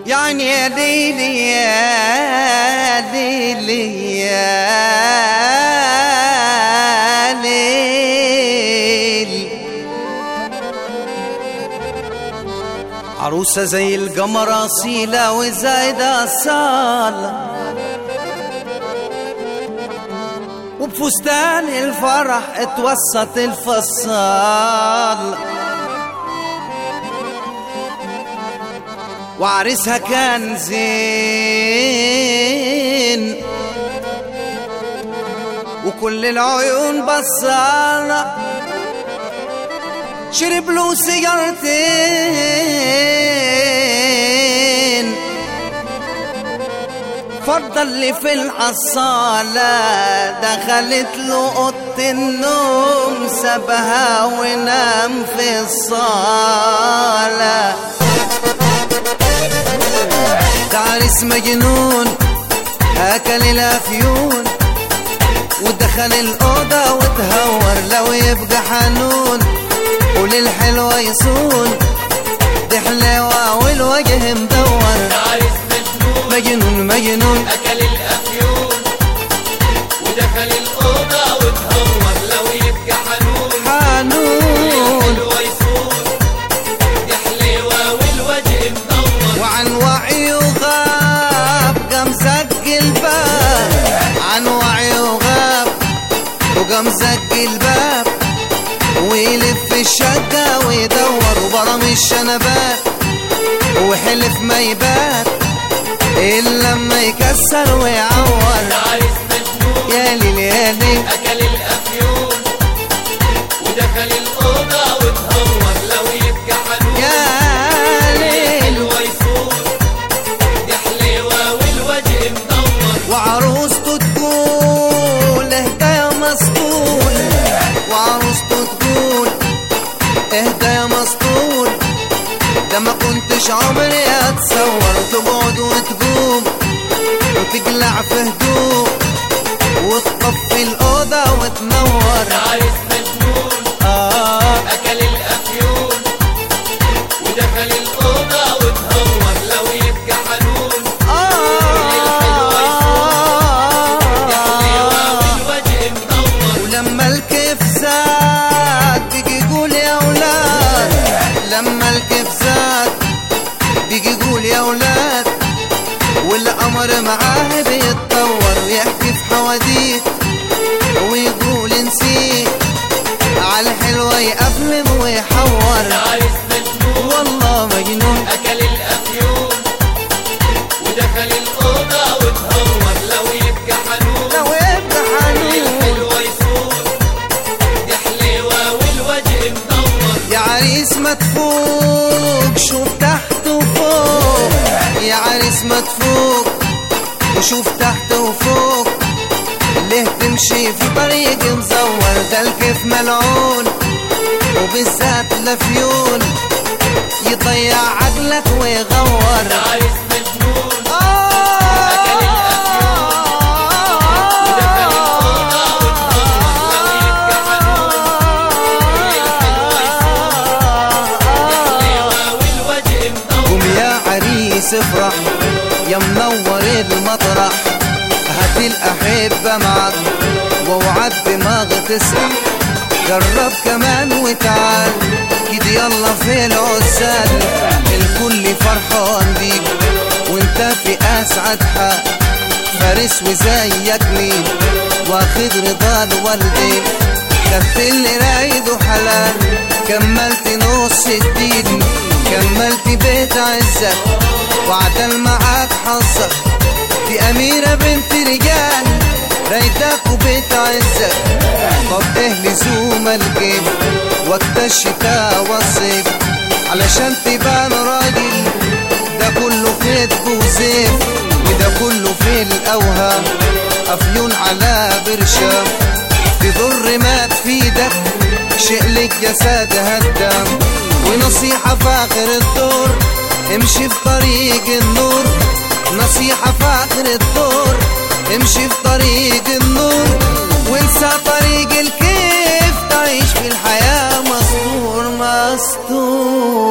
يعني يا ليلي يا ليلي يا ليل عروسة زي القمر أصيلة وزايدة أصالة وبفستان الفرح اتوسط الفصال وعرسها كان زين وكل العيون بصالة شرب له سيجارتين فرض اللي في الحصالة دخلت له أوضة النوم سابها ونام في الصالة ده عريس مجنون أكل الأفيون ودخل الأوضة وتهور لو يبقى حنون وللحلوة يصون دي حلاوة والوجه مدور عريس مجنون مجنون مجنون أكل الأفيون ودخل الأوضة وتهور لو يبقى حنون حنون حلوة يصون دي حليوة والوجه مدور وعن وعي وغاب قام زق الباب عن وعي وغاب وقام زق الباب ويلف الشقة ويدور وبرم الشنبات وحلف ما يبات إلا لما يكسر ويعور عريس مجنون يا ليل يا ليل أكل الأفيون ودخل الأوضة وتهور لو يبقى حنون يا ليل حلوة يصون دي حليوة والوجه مدور وعروسته تقول اهدى يا مسطول وعروسته تقول اهدى يا مسطول ده ما كنتش عمري اتصور تقعد وتقوم وتقلع في هدوء وتطفي الأوضة وتنور عريس مجنون آه أكل الأفيون ودخل الأوضة وتهور لو يبقى حنون حليوة آه والوجه مدور ولما الكيف زاد بيجي يقول يا ولاد لما الكيف زاد بيجي يقول يا ولاد والأمر معاه بيتطور ويحكي في حواديت ويقول نسيت على الحلوة يقفلم ويحور عريس مجنون والله مجنون أكل الأفيون ودخل الأوضة وتهور لو يبقى حنون لو يبقى حنون حلوة يصون دي حليوة والوجه مدور يا عريس ما تفوق شوف تحت وفوق يا عريس ما تفوق وشوف تحت وفوق ليه تمشي في طريق مزور ده الكيف ملعون وبالذات الافيون يضيع عقلك ويغور عريس مجنون آه ودخل الأوضة وتهور لو يبقى حليوة والوجه مدور قوم يا عريس افرح يا منور المطرح هات الأحبة معك واوعى الدماغ تسرح جرب كمان وتعال كده يلا في العزال الكل فرحان بيك وانت في اسعد حال فارس وزيك مين واخد رضا الوالدين خدت اللي رايده حلال كملت نص الدين كملت بيت عزك وعدل معاك حظك دي أميرة بنت رجال رايداك وبيت عزك طب ايه لزوم الجيب وقت الشتاء والصيف علشان تبان راجل ده كله خيط وزيف وده كله في الأوهام أفيون على برشام تضر ما تفيدك شيء لك جسد هدام ونصيحة في آخر الدور امشي في طريق النور نصيحة في آخر الدور امشي في طريق النور وانسى طريق الكيف تعيش في الحياة مستور مستور